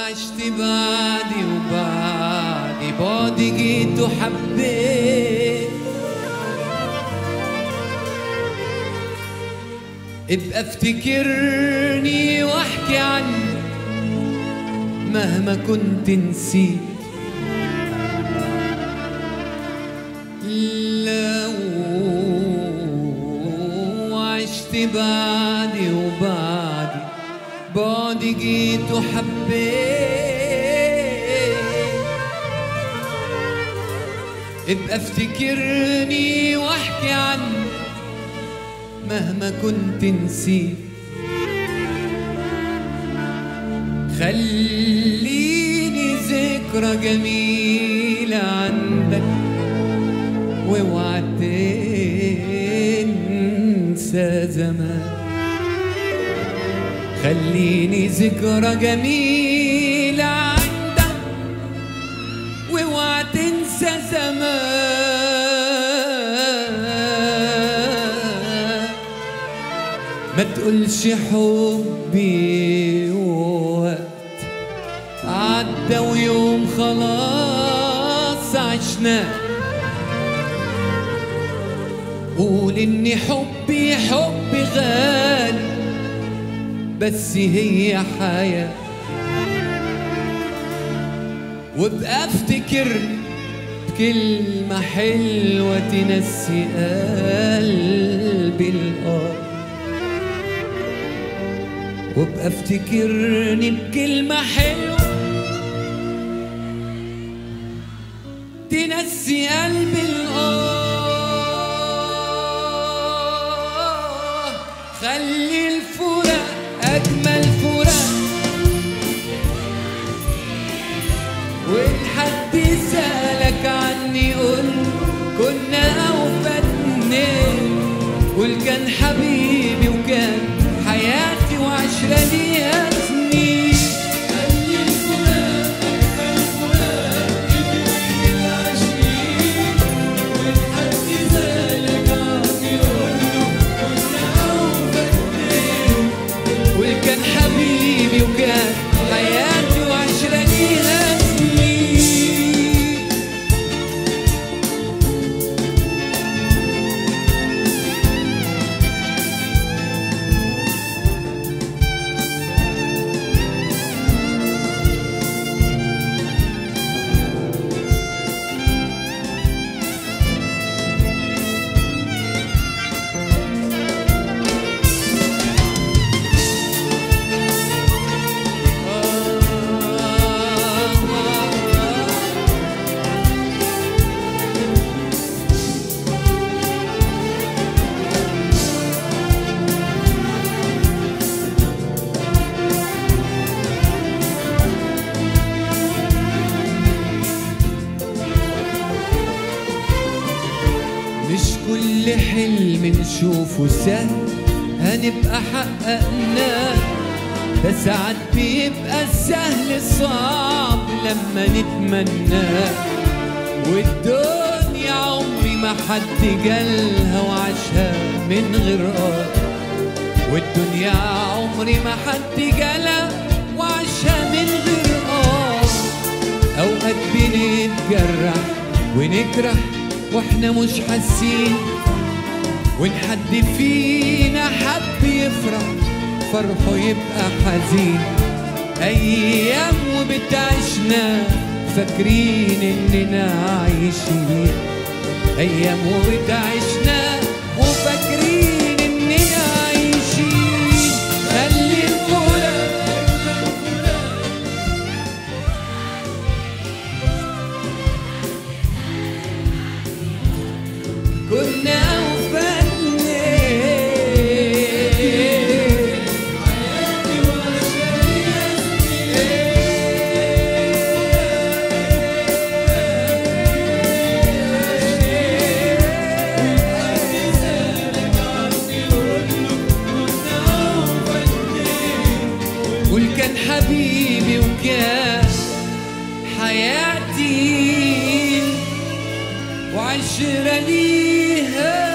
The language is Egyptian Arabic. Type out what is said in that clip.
وعشت بعدي وبعدي بعدي جيت وحبيت ابقى افتكرني واحكي عني مهما كنت نسيت لو عشت بعدي وبعدي بعدي جيت وحبيت ابقى افتكرني واحكي عني مهما كنت نسيت خليني ذكرى جميلة عندك واوعى تنسى زمان خليني ذكرى جميلة عندك واوعى تنسى زمان ما تقولش حبي وقت عدى ويوم خلاص عشناه قول ان حبي حبي غالي بس هي حياة وابقى افتكرني بكلمة حلوة تنسي قلبي الأرض وابقى افتكرني بكلمة حلوة تنسي قلبي الآه خلي الفراق أجمل فراق وإن حد سألك عني قول كنا أوفى اتنين قول كان حبيبي وكان حياتي وعشرة ليها سنين خلي الفراق أجمل فراق يجري العشرين وإن حد سألك عني قول كنا أوفى اتنين قول كان حبيبي وكان حياتي وعشرة ليها سنين مش كل حلم نشوفه سهل هنبقى حققناه ده ساعات بيبقى السهل صعب لما نتمناه والدنيا عمري ما حد جالها وعاشها من غير اه والدنيا عمري ما حد جالها وعاشها من غير اه اوقات بنتجرح ونجرح واحنا مش حاسين وان حد فينا حب يفرح فرحه يبقى حزين ايام وبتعيشنا فاكرين اننا عايشين ايام وبتعيشنا وفاكرين اننا عايشين خلي الفراق كنا أوفى اتنين حياتي قول كان حبيبي وكان حياتي وعشرة ليها